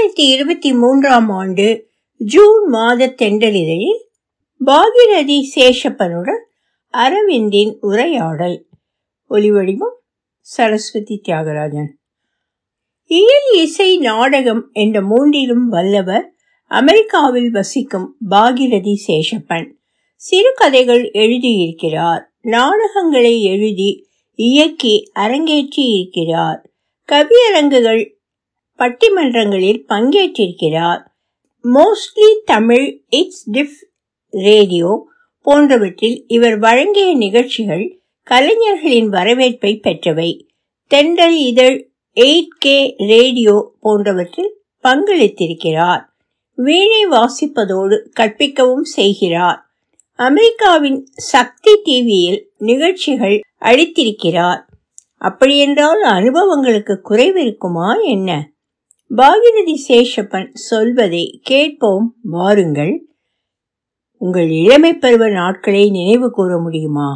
இரண்டாயிரத்தி இருபத்தி மூன்றாம் ஆண்டு ஜூன் மாத தெண்டலிதழில் பாகிரதி சேஷப்பனுடன் அரவிந்தின் உரையாடல் ஒலிவடிவம் சரஸ்வதி தியாகராஜன் இயல் இசை நாடகம் என்ற மூன்றிலும் வல்லவர் அமெரிக்காவில் வசிக்கும் பாகிரதி சேஷப்பன் சிறுகதைகள் எழுதியிருக்கிறார் நாடகங்களை எழுதி இயக்கி அரங்கேற்றி இருக்கிறார் கவியரங்குகள் பட்டிமன்றங்களில் பங்கேற்றிருக்கிறார் மோஸ்ட்லி தமிழ் இட்ஸ் டிஃப் ரேடியோ போன்றவற்றில் இவர் வழங்கிய நிகழ்ச்சிகள் கலைஞர்களின் வரவேற்பை பெற்றவை தென்றல் இதழ் எயிட் கே ரேடியோ போன்றவற்றில் பங்களித்திருக்கிறார் வீணை வாசிப்பதோடு கற்பிக்கவும் செய்கிறார் அமெரிக்காவின் சக்தி டிவியில் நிகழ்ச்சிகள் அளித்திருக்கிறார் அப்படியென்றால் அனுபவங்களுக்கு குறைவிருக்குமா என்ன பாகிரதி சேஷப்பன் சொல்வதை கேட்போம் வாருங்கள் உங்கள் இளமை பருவ நாட்களை நினைவு கூற முடியுமா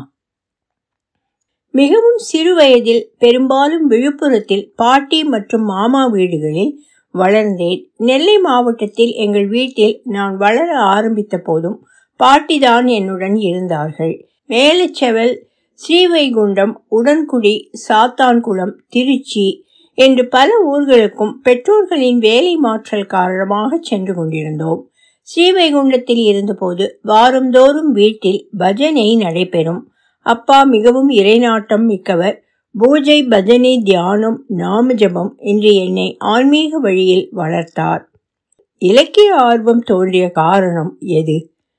மிகவும் சிறு வயதில் பெரும்பாலும் விழுப்புரத்தில் பாட்டி மற்றும் மாமா வீடுகளில் வளர்ந்தேன் நெல்லை மாவட்டத்தில் எங்கள் வீட்டில் நான் வளர ஆரம்பித்த போதும் பாட்டிதான் என்னுடன் இருந்தார்கள் மேலச்செவல் ஸ்ரீவைகுண்டம் உடன்குடி சாத்தான்குளம் திருச்சி என்று பல ஊர்களுக்கும் பெற்றோர்களின் வேலை மாற்றல் காரணமாக சென்று கொண்டிருந்தோம் ஸ்ரீவைகுண்டத்தில் இருந்தபோது வாரந்தோறும் வீட்டில் பஜனை நடைபெறும் அப்பா மிகவும் இறைநாட்டம் மிக்கவர் பூஜை பஜனை தியானம் நாமஜபம் என்று என்னை ஆன்மீக வழியில் வளர்த்தார் இலக்கிய ஆர்வம் தோன்றிய காரணம் எது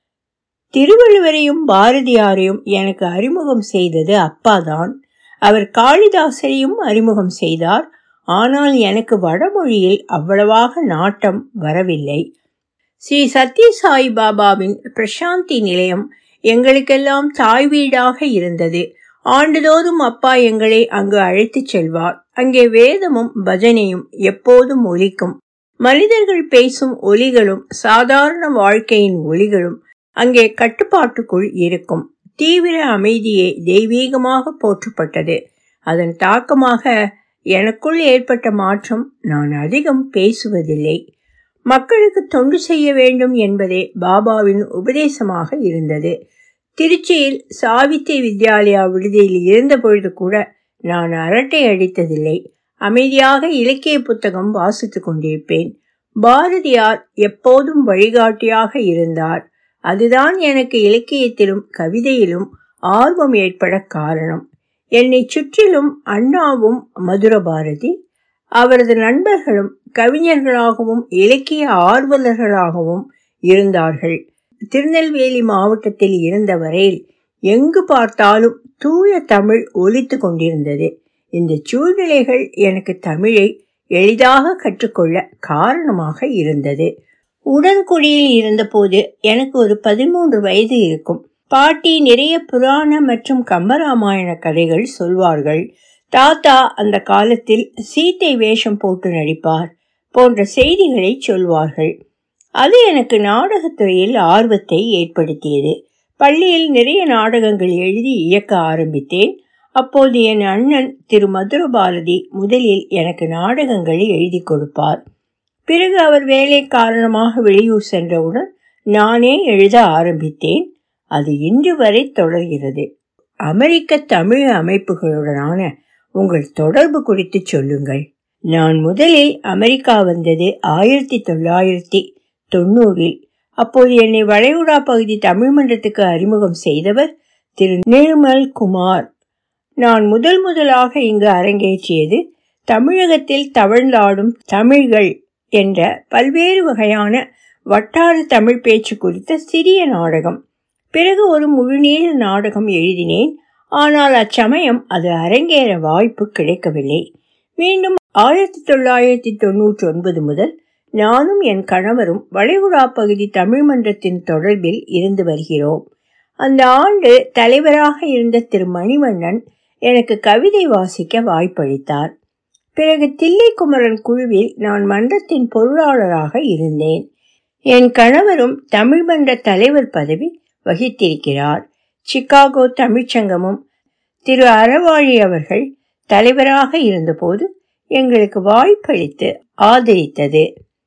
திருவள்ளுவரையும் பாரதியாரையும் எனக்கு அறிமுகம் செய்தது அப்பாதான் அவர் காளிதாசரையும் அறிமுகம் செய்தார் ஆனால் எனக்கு வடமொழியில் அவ்வளவாக நாட்டம் வரவில்லை ஸ்ரீ சத்யசாய் பாபாவின் பிரசாந்தி நிலையம் எங்களுக்கெல்லாம் தாய் வீடாக இருந்தது ஆண்டுதோறும் அப்பா எங்களை அங்கு அழைத்துச் செல்வார் அங்கே வேதமும் பஜனையும் எப்போதும் ஒலிக்கும் மனிதர்கள் பேசும் ஒலிகளும் சாதாரண வாழ்க்கையின் ஒலிகளும் அங்கே கட்டுப்பாட்டுக்குள் இருக்கும் தீவிர அமைதியே தெய்வீகமாக போற்றப்பட்டது அதன் தாக்கமாக எனக்குள் ஏற்பட்ட மாற்றம் நான் அதிகம் பேசுவதில்லை மக்களுக்கு தொண்டு செய்ய வேண்டும் என்பதே பாபாவின் உபதேசமாக இருந்தது திருச்சியில் சாவித்திரி வித்யாலயா விடுதியில் இருந்த பொழுது கூட நான் அரட்டை அடித்ததில்லை அமைதியாக இலக்கிய புத்தகம் வாசித்துக் கொண்டிருப்பேன் பாரதியார் எப்போதும் வழிகாட்டியாக இருந்தார் அதுதான் எனக்கு இலக்கியத்திலும் கவிதையிலும் ஆர்வம் ஏற்பட காரணம் என்னை சுற்றிலும் அண்ணாவும் மதுர பாரதி அவரது நண்பர்களும் கவிஞர்களாகவும் இலக்கிய ஆர்வலர்களாகவும் இருந்தார்கள் திருநெல்வேலி மாவட்டத்தில் இருந்த வரையில் எங்கு பார்த்தாலும் தூய தமிழ் ஒலித்து கொண்டிருந்தது இந்த சூழ்நிலைகள் எனக்கு தமிழை எளிதாக கற்றுக்கொள்ள காரணமாக இருந்தது உடன்குடியில் இருந்தபோது எனக்கு ஒரு பதிமூன்று வயது இருக்கும் பாட்டி நிறைய புராண மற்றும் கம்பராமாயண கதைகள் சொல்வார்கள் தாத்தா அந்த காலத்தில் சீத்தை வேஷம் போட்டு நடிப்பார் போன்ற செய்திகளை சொல்வார்கள் அது எனக்கு நாடகத்துறையில் ஆர்வத்தை ஏற்படுத்தியது பள்ளியில் நிறைய நாடகங்கள் எழுதி இயக்க ஆரம்பித்தேன் அப்போது என் அண்ணன் திரு மதுர பாரதி முதலில் எனக்கு நாடகங்களை எழுதி கொடுப்பார் பிறகு அவர் வேலை காரணமாக வெளியூர் சென்றவுடன் நானே எழுத ஆரம்பித்தேன் அது இன்று வரை தொடர்கிறது அமெரிக்க தமிழ் அமைப்புகளுடனான உங்கள் தொடர்பு குறித்து சொல்லுங்கள் நான் முதலில் அமெரிக்கா வந்தது ஆயிரத்தி தொள்ளாயிரத்தி தொண்ணூறில் அப்போது என்னை வளைகுடா பகுதி தமிழ் மன்றத்துக்கு அறிமுகம் செய்தவர் திரு நிர்மல் குமார் நான் முதல் முதலாக இங்கு அரங்கேற்றியது தமிழகத்தில் தவழ்ந்தாடும் தமிழ்கள் என்ற பல்வேறு வகையான வட்டார தமிழ் பேச்சு குறித்த சிறிய நாடகம் பிறகு ஒரு முழுநீள நாடகம் எழுதினேன் ஆனால் அச்சமயம் அது அரங்கேற வாய்ப்பு கிடைக்கவில்லை மீண்டும் ஆயிரத்தி தொள்ளாயிரத்தி தொன்னூற்றி ஒன்பது முதல் நானும் என் கணவரும் வளைகுடா பகுதி தமிழ் மன்றத்தின் தொடர்பில் இருந்து வருகிறோம் அந்த ஆண்டு தலைவராக இருந்த திரு மணிவண்ணன் எனக்கு கவிதை வாசிக்க வாய்ப்பளித்தார் பிறகு தில்லைக்குமரன் குழுவில் நான் மன்றத்தின் பொருளாளராக இருந்தேன் என் கணவரும் தமிழ் மன்ற தலைவர் பதவி வகித்திருக்கிறார் சிகாகோ தமிழ்ச்சங்கமும் திரு அறவாழி அவர்கள் தலைவராக இருந்தபோது எங்களுக்கு வாய்ப்பளித்து ஆதரித்தது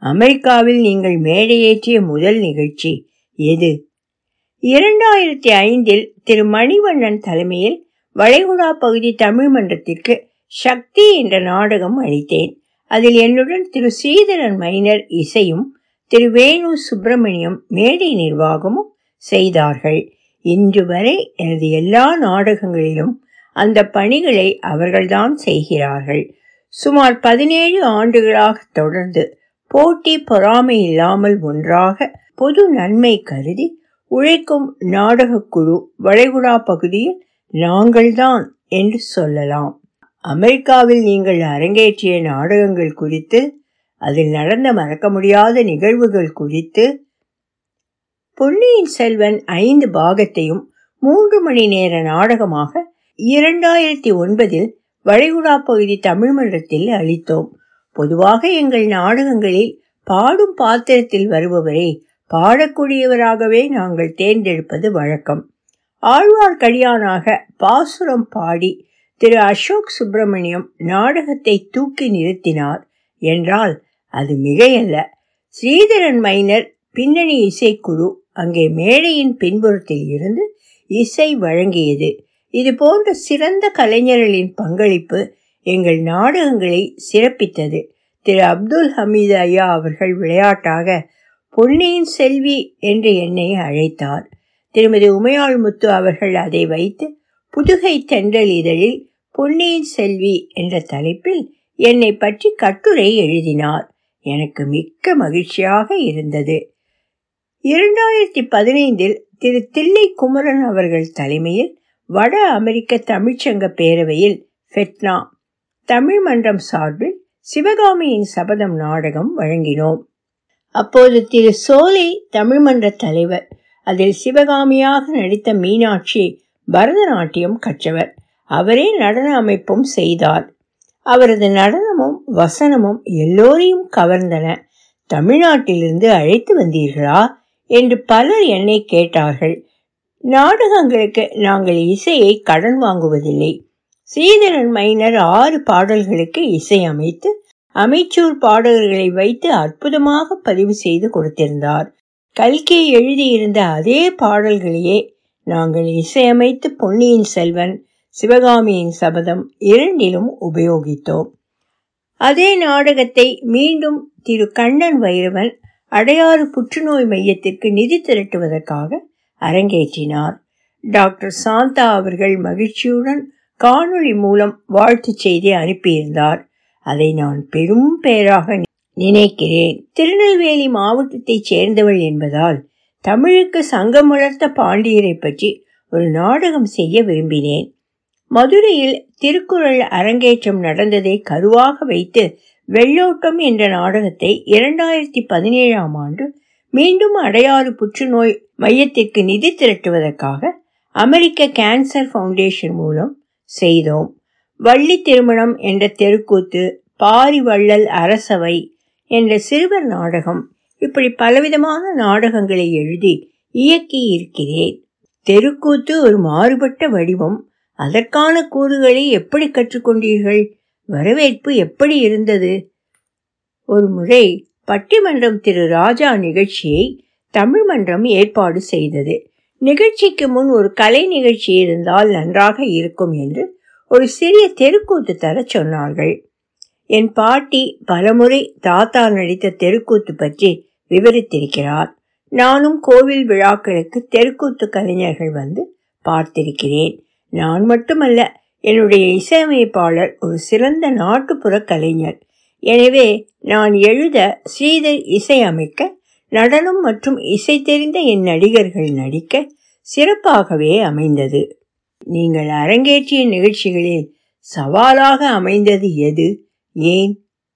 அமெரிக்காவில் நீங்கள் மேடையேற்றிய முதல் நிகழ்ச்சி எது இரண்டாயிரத்தி ஐந்தில் திரு மணிவண்ணன் தலைமையில் வளைகுடா பகுதி தமிழ் மன்றத்திற்கு சக்தி என்ற நாடகம் அளித்தேன் அதில் என்னுடன் திரு ஸ்ரீதரன் மைனர் இசையும் திரு வேணு சுப்பிரமணியம் மேடை நிர்வாகமும் செய்தார்கள் இன்று வரை எனது எல்லா நாடகங்களிலும் அந்த பணிகளை அவர்கள்தான் செய்கிறார்கள் சுமார் பதினேழு ஆண்டுகளாக தொடர்ந்து போட்டி பொறாமை இல்லாமல் ஒன்றாக பொது நன்மை கருதி உழைக்கும் நாடகக்குழு வளைகுடா பகுதியில் நாங்கள்தான் என்று சொல்லலாம் அமெரிக்காவில் நீங்கள் அரங்கேற்றிய நாடகங்கள் குறித்து அதில் நடந்த மறக்க முடியாத நிகழ்வுகள் குறித்து பொன்னியின் செல்வன் ஐந்து பாகத்தையும் மூன்று மணி நேர நாடகமாக இரண்டாயிரத்தி ஒன்பதில் வளைகுடா பகுதி தமிழ் மன்றத்தில் அளித்தோம் பொதுவாக எங்கள் நாடகங்களில் பாடும் பாத்திரத்தில் வருபவரை பாடக்கூடியவராகவே நாங்கள் தேர்ந்தெடுப்பது வழக்கம் ஆழ்வார்க்கடியானாக பாசுரம் பாடி திரு அசோக் சுப்பிரமணியம் நாடகத்தை தூக்கி நிறுத்தினார் என்றால் அது மிகையல்ல ஸ்ரீதரன் மைனர் பின்னணி இசைக்குழு அங்கே மேடையின் பின்புறத்தில் இருந்து இசை வழங்கியது இது போன்ற சிறந்த கலைஞர்களின் பங்களிப்பு எங்கள் நாடகங்களை சிறப்பித்தது திரு அப்துல் ஹமீது ஐயா அவர்கள் விளையாட்டாக பொன்னியின் செல்வி என்று என்னை அழைத்தார் திருமதி உமையாள் முத்து அவர்கள் அதை வைத்து புதுகை தென்றல் இதழில் பொன்னியின் செல்வி என்ற தலைப்பில் என்னை பற்றி கட்டுரை எழுதினார் எனக்கு மிக்க மகிழ்ச்சியாக இருந்தது இரண்டாயிரத்தி பதினைந்தில் திரு தில்லை குமரன் அவர்கள் தலைமையில் வட அமெரிக்க தமிழ்ச்சங்க பேரவையில் ஃபெட்னா தமிழ் மன்றம் சார்பில் சிவகாமியின் சபதம் நாடகம் வழங்கினோம் அப்போது திரு சோலை தமிழ் மன்ற தலைவர் அதில் சிவகாமியாக நடித்த மீனாட்சி பரதநாட்டியம் கற்றவர் அவரே நடன அமைப்பும் செய்தார் அவரது நடனமும் வசனமும் எல்லோரையும் கவர்ந்தன தமிழ்நாட்டிலிருந்து அழைத்து வந்தீர்களா என்று பலர் என்னை கேட்டார்கள் நாடகங்களுக்கு நாங்கள் இசையை கடன் வாங்குவதில்லை ஸ்ரீதரன் மைனர் ஆறு பாடல்களுக்கு இசை அமைத்து அமைச்சூர் பாடல்களை வைத்து அற்புதமாக பதிவு செய்து கொடுத்திருந்தார் கல்கி எழுதியிருந்த அதே பாடல்களையே நாங்கள் இசையமைத்து பொன்னியின் செல்வன் சிவகாமியின் சபதம் இரண்டிலும் உபயோகித்தோம் அதே நாடகத்தை மீண்டும் திரு கண்ணன் வைரவன் அடையாறு புற்றுநோய் மையத்திற்கு நிதி திரட்டுவதற்காக அரங்கேற்றினார் டாக்டர் சாந்தா அவர்கள் மகிழ்ச்சியுடன் காணொளி மூலம் வாழ்த்து செய்தி அனுப்பியிருந்தார் அதை நான் பெரும் பேராக நினைக்கிறேன் திருநெல்வேலி மாவட்டத்தைச் சேர்ந்தவள் என்பதால் தமிழுக்கு சங்கம் வளர்த்த பாண்டியரை பற்றி ஒரு நாடகம் செய்ய விரும்பினேன் மதுரையில் திருக்குறள் அரங்கேற்றம் நடந்ததை கருவாக வைத்து வெள்ளோட்டம் என்ற நாடகத்தை இரண்டாயிரத்தி பதினேழாம் ஆண்டு மீண்டும் அடையாறு புற்றுநோய் மையத்திற்கு நிதி திரட்டுவதற்காக அமெரிக்க கேன்சர் ஃபவுண்டேஷன் மூலம் செய்தோம் வள்ளி திருமணம் என்ற தெருக்கூத்து பாரி வள்ளல் அரசவை என்ற சிறுவர் நாடகம் இப்படி பலவிதமான நாடகங்களை எழுதி இயக்கி இருக்கிறேன் தெருக்கூத்து ஒரு மாறுபட்ட வடிவம் அதற்கான கூறுகளை எப்படி கற்றுக்கொண்டீர்கள் வரவேற்பு எப்படி இருந்தது ஒரு முறை பட்டிமன்றம் திரு ராஜா நிகழ்ச்சியை தமிழ் மன்றம் ஏற்பாடு செய்தது நிகழ்ச்சிக்கு முன் ஒரு கலை நிகழ்ச்சி இருந்தால் நன்றாக இருக்கும் என்று ஒரு சிறிய தெருக்கூத்து தர சொன்னார்கள் என் பாட்டி பலமுறை தாத்தா நடித்த தெருக்கூத்து பற்றி விவரித்திருக்கிறார் நானும் கோவில் விழாக்களுக்கு தெருக்கூத்து கலைஞர்கள் வந்து பார்த்திருக்கிறேன் நான் மட்டுமல்ல என்னுடைய இசையமைப்பாளர் ஒரு சிறந்த நாட்டுப்புற கலைஞர் எனவே நான் எழுத ஸ்ரீதர் இசையமைக்க நடனம் மற்றும் இசை தெரிந்த என் நடிகர்கள் நடிக்க சிறப்பாகவே அமைந்தது நீங்கள் அரங்கேற்றிய நிகழ்ச்சிகளில் சவாலாக அமைந்தது எது ஏன்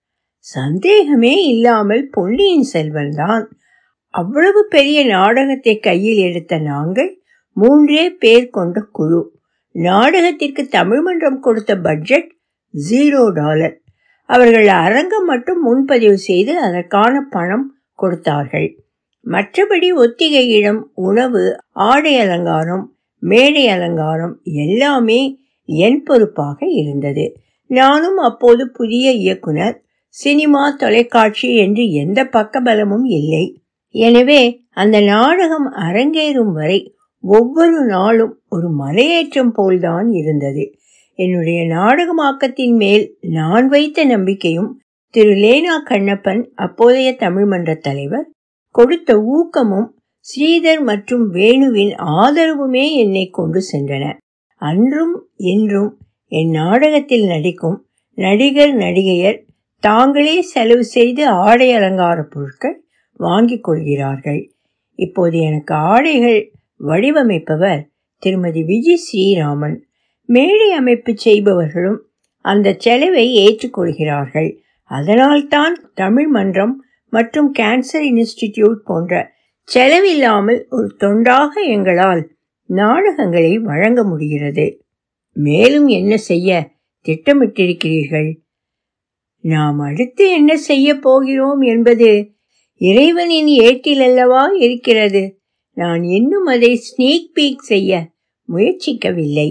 சந்தேகமே இல்லாமல் பொன்னியின் செல்வன் தான் அவ்வளவு பெரிய நாடகத்தை கையில் எடுத்த நாங்கள் மூன்றே பேர் கொண்ட குழு நாடகத்திற்கு தமிழ் மன்றம் கொடுத்த பட்ஜெட் ஜீரோ டாலர் அவர்கள் அரங்கம் மட்டும் முன்பதிவு செய்து அதற்கான பணம் கொடுத்தார்கள் மற்றபடி ஒத்திகை இடம் உணவு ஆடை அலங்காரம் மேடை அலங்காரம் எல்லாமே என் பொறுப்பாக இருந்தது நானும் அப்போது புதிய இயக்குனர் சினிமா தொலைக்காட்சி என்று எந்த பக்கபலமும் இல்லை எனவே அந்த நாடகம் அரங்கேறும் வரை ஒவ்வொரு நாளும் ஒரு மலையேற்றம் போல்தான் இருந்தது என்னுடைய நாடகமாக்கத்தின் மேல் நான் வைத்த நம்பிக்கையும் திரு லேனா கண்ணப்பன் அப்போதைய தமிழ் மன்ற தலைவர் கொடுத்த ஊக்கமும் ஸ்ரீதர் மற்றும் வேணுவின் ஆதரவுமே என்னை கொண்டு சென்றன அன்றும் இன்றும் என் நாடகத்தில் நடிக்கும் நடிகர் நடிகையர் தாங்களே செலவு செய்து ஆடை அலங்கார பொருட்கள் வாங்கிக் கொள்கிறார்கள் இப்போது எனக்கு ஆடைகள் வடிவமைப்பவர் திருமதி விஜய் ஸ்ரீராமன் மேடை அமைப்பு செய்பவர்களும் அந்த செலவை ஏற்றுக்கொள்கிறார்கள் அதனால்தான் தமிழ் மன்றம் மற்றும் கேன்சர் இன்ஸ்டிடியூட் போன்ற செலவில்லாமல் ஒரு தொண்டாக எங்களால் நாடகங்களை வழங்க முடிகிறது மேலும் என்ன செய்ய திட்டமிட்டிருக்கிறீர்கள் நாம் அடுத்து என்ன செய்ய போகிறோம் என்பது இறைவனின் ஏட்டில் அல்லவா இருக்கிறது நான் இன்னும் அதை ஸ்னீக் பீக் செய்ய முயற்சிக்கவில்லை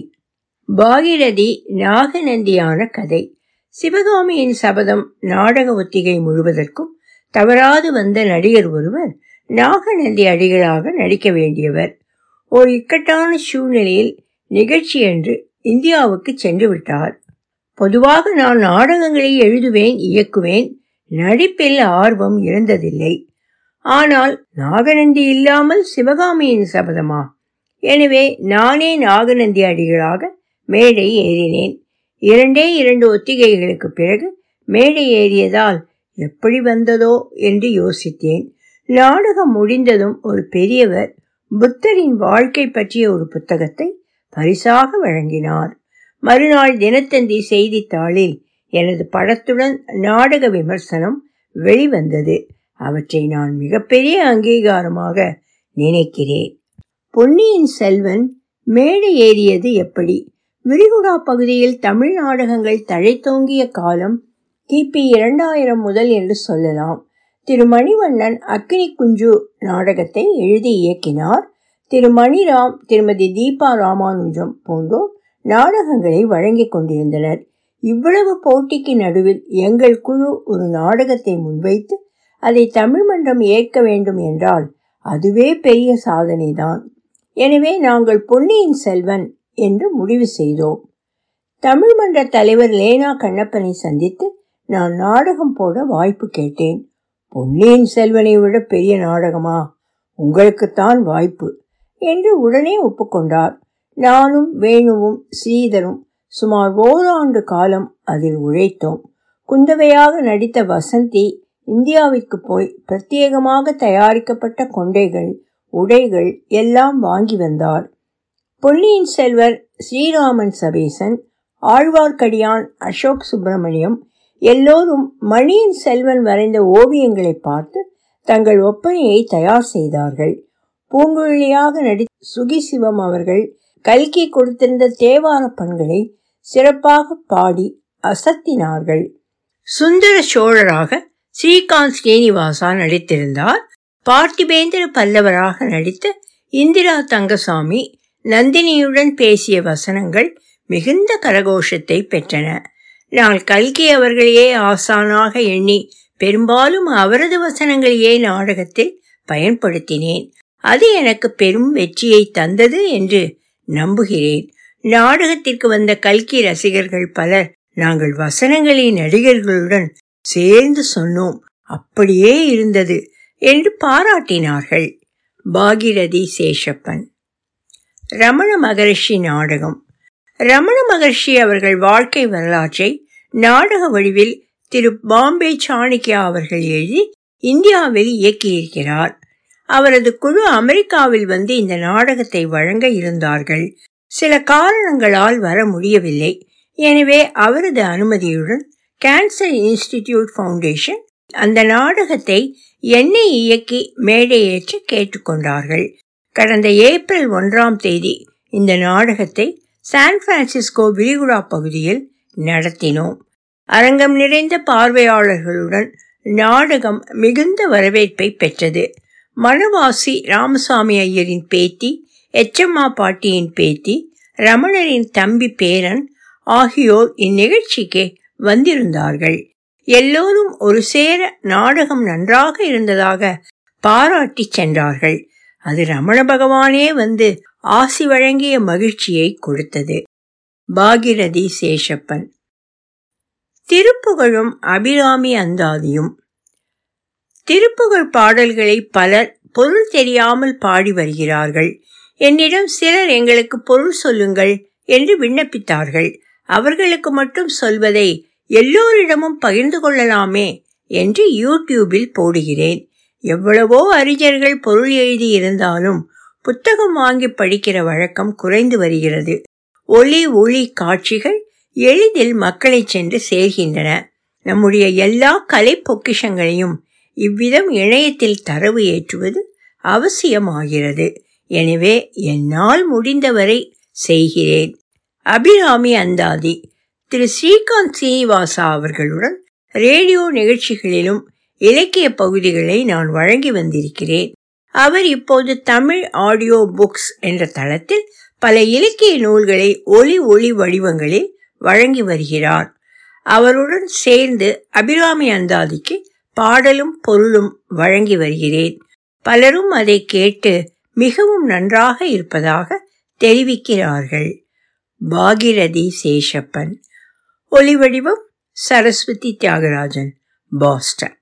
பாகிரதி நாகநந்தியான கதை சிவகாமியின் சபதம் நாடக ஒத்திகை முழுவதற்கும் தவறாது வந்த நடிகர் ஒருவர் நாகநந்தி அடிகளாக நடிக்க வேண்டியவர் ஒரு இக்கட்டான சூழ்நிலையில் நிகழ்ச்சி என்று இந்தியாவுக்கு சென்று விட்டார் பொதுவாக நான் நாடகங்களை எழுதுவேன் இயக்குவேன் நடிப்பில் ஆர்வம் இருந்ததில்லை ஆனால் நாகநந்தி இல்லாமல் சிவகாமியின் சபதமா எனவே நானே நாகநந்தி அடிகளாக மேடை ஏறினேன் இரண்டே இரண்டு ஒத்திகைகளுக்கு பிறகு மேடை ஏறியதால் எப்படி வந்ததோ என்று யோசித்தேன் நாடகம் முடிந்ததும் ஒரு பெரியவர் புத்தரின் வாழ்க்கை பற்றிய ஒரு புத்தகத்தை பரிசாக வழங்கினார் மறுநாள் தினத்தந்தி செய்தித்தாளில் எனது படத்துடன் நாடக விமர்சனம் வெளிவந்தது அவற்றை நான் மிகப்பெரிய அங்கீகாரமாக நினைக்கிறேன் பொன்னியின் செல்வன் மேடை ஏறியது எப்படி விரிகுடா பகுதியில் தமிழ் நாடகங்கள் தழைத்தோங்கிய காலம் கிபி இரண்டாயிரம் முதல் என்று சொல்லலாம் திரு மணிவண்ணன் அக்கினி குஞ்சு நாடகத்தை எழுதி இயக்கினார் திரு மணிராம் திருமதி தீபா ராமானுஜம் போன்றோர் நாடகங்களை வழங்கிக் கொண்டிருந்தனர் இவ்வளவு போட்டிக்கு நடுவில் எங்கள் குழு ஒரு நாடகத்தை முன்வைத்து அதை தமிழ் மன்றம் ஏற்க வேண்டும் என்றால் அதுவே பெரிய சாதனைதான் எனவே நாங்கள் பொன்னியின் செல்வன் என்று முடிவு செய்தோம் தமிழ் மன்ற தலைவர் லேனா கண்ணப்பனை சந்தித்து நான் நாடகம் போட வாய்ப்பு கேட்டேன் பொன்னியின் செல்வனை விட பெரிய நாடகமா உங்களுக்குத்தான் வாய்ப்பு என்று உடனே ஒப்புக்கொண்டார் நானும் வேணுவும் ஸ்ரீதரும் சுமார் ஓராண்டு காலம் அதில் உழைத்தோம் குந்தவையாக நடித்த வசந்தி இந்தியாவிற்கு போய் பிரத்யேகமாக தயாரிக்கப்பட்ட கொண்டைகள் உடைகள் எல்லாம் வாங்கி வந்தார் பொன்னியின் செல்வர் ஸ்ரீராமன் சபேசன் ஆழ்வார்க்கடியான் அசோக் சுப்பிரமணியம் எல்லோரும் மணியின் செல்வன் வரைந்த ஓவியங்களை பார்த்து தங்கள் ஒப்பனையை தயார் செய்தார்கள் பூங்குழலியாக நடி சுகிசிவம் அவர்கள் கல்கி கொடுத்திருந்த தேவார பண்களை சிறப்பாக பாடி அசத்தினார்கள் சுந்தர சோழராக ஸ்ரீகாந்த் ஸ்ரீனிவாசா நடித்திருந்தார் பார்த்திபேந்திர பல்லவராக நடித்த இந்திரா தங்கசாமி நந்தினியுடன் பேசிய வசனங்கள் மிகுந்த கரகோஷத்தை பெற்றன நான் கல்கி அவர்களையே ஆசானாக எண்ணி பெரும்பாலும் அவரது வசனங்களையே நாடகத்தில் பயன்படுத்தினேன் அது எனக்கு பெரும் வெற்றியை தந்தது என்று நம்புகிறேன் நாடகத்திற்கு வந்த கல்கி ரசிகர்கள் பலர் நாங்கள் வசனங்களை நடிகர்களுடன் சேர்ந்து சொன்னோம் அப்படியே இருந்தது என்று பாராட்டினார்கள் பாகிரதி சேஷப்பன் ரமண மகரிஷி நாடகம் ரமண மகர்ஷி அவர்கள் வாழ்க்கை வரலாற்றை நாடக வடிவில் திரு பாம்பே சாணக்கியா அவர்கள் எழுதி இந்தியாவில் இயக்கியிருக்கிறார் அவரது குழு அமெரிக்காவில் வந்து இந்த நாடகத்தை வழங்க இருந்தார்கள் சில காரணங்களால் வர முடியவில்லை எனவே அவரது அனுமதியுடன் கேன்சர் இன்ஸ்டிடியூட் ஃபவுண்டேஷன் அந்த நாடகத்தை என்னை இயக்கி மேடையேற்ற கேட்டுக்கொண்டார்கள் கடந்த ஏப்ரல் ஒன்றாம் தேதி இந்த நாடகத்தை சான் பிரான்சிஸ்கோ விரிகுடா பகுதியில் நடத்தினோம் அரங்கம் நிறைந்த பார்வையாளர்களுடன் நாடகம் மிகுந்த வரவேற்பை பெற்றது மணவாசி ராமசாமி ஐயரின் பேத்தி எச்சம்மா பாட்டியின் பேத்தி ரமணரின் தம்பி பேரன் ஆகியோர் இந்நிகழ்ச்சிக்கு வந்திருந்தார்கள் எல்லோரும் ஒரு சேர நாடகம் நன்றாக இருந்ததாக பாராட்டி சென்றார்கள் அது ரமண பகவானே வந்து ஆசி வழங்கிய மகிழ்ச்சியை கொடுத்தது பாகிரதி சேஷப்பன் திருப்புகழும் அபிராமி அந்தாதியும் திருப்புகழ் பாடல்களை பலர் பொருள் தெரியாமல் பாடி வருகிறார்கள் என்னிடம் சிலர் எங்களுக்கு பொருள் சொல்லுங்கள் என்று விண்ணப்பித்தார்கள் அவர்களுக்கு மட்டும் சொல்வதை எல்லோரிடமும் பகிர்ந்து கொள்ளலாமே என்று யூடியூபில் போடுகிறேன் எவ்வளவோ அறிஞர்கள் பொருள் எழுதி இருந்தாலும் புத்தகம் வாங்கி படிக்கிற வழக்கம் குறைந்து வருகிறது ஒளி ஒளி காட்சிகள் எளிதில் மக்களை சென்று சேர்கின்றன நம்முடைய எல்லா கலை பொக்கிஷங்களையும் இவ்விதம் இணையத்தில் தரவு ஏற்றுவது அவசியமாகிறது எனவே என்னால் முடிந்தவரை செய்கிறேன் அபிராமி அந்தாதி திரு ஸ்ரீகாந்த் சீனிவாசா அவர்களுடன் ரேடியோ நிகழ்ச்சிகளிலும் இலக்கிய பகுதிகளை நான் வழங்கி வந்திருக்கிறேன் அவர் இப்போது தமிழ் ஆடியோ புக்ஸ் என்ற தளத்தில் பல இலக்கிய நூல்களை ஒளி ஒளி வடிவங்களில் வழங்கி வருகிறார் அவருடன் சேர்ந்து அபிராமி அந்தாதிக்கு பாடலும் பொருளும் வழங்கி வருகிறேன் பலரும் அதை கேட்டு மிகவும் நன்றாக இருப்பதாக தெரிவிக்கிறார்கள் பாகிரதி சேஷப்பன் ஒலிவடிவம் சரஸ்வதி தியாகராஜன் பாஸ்டன்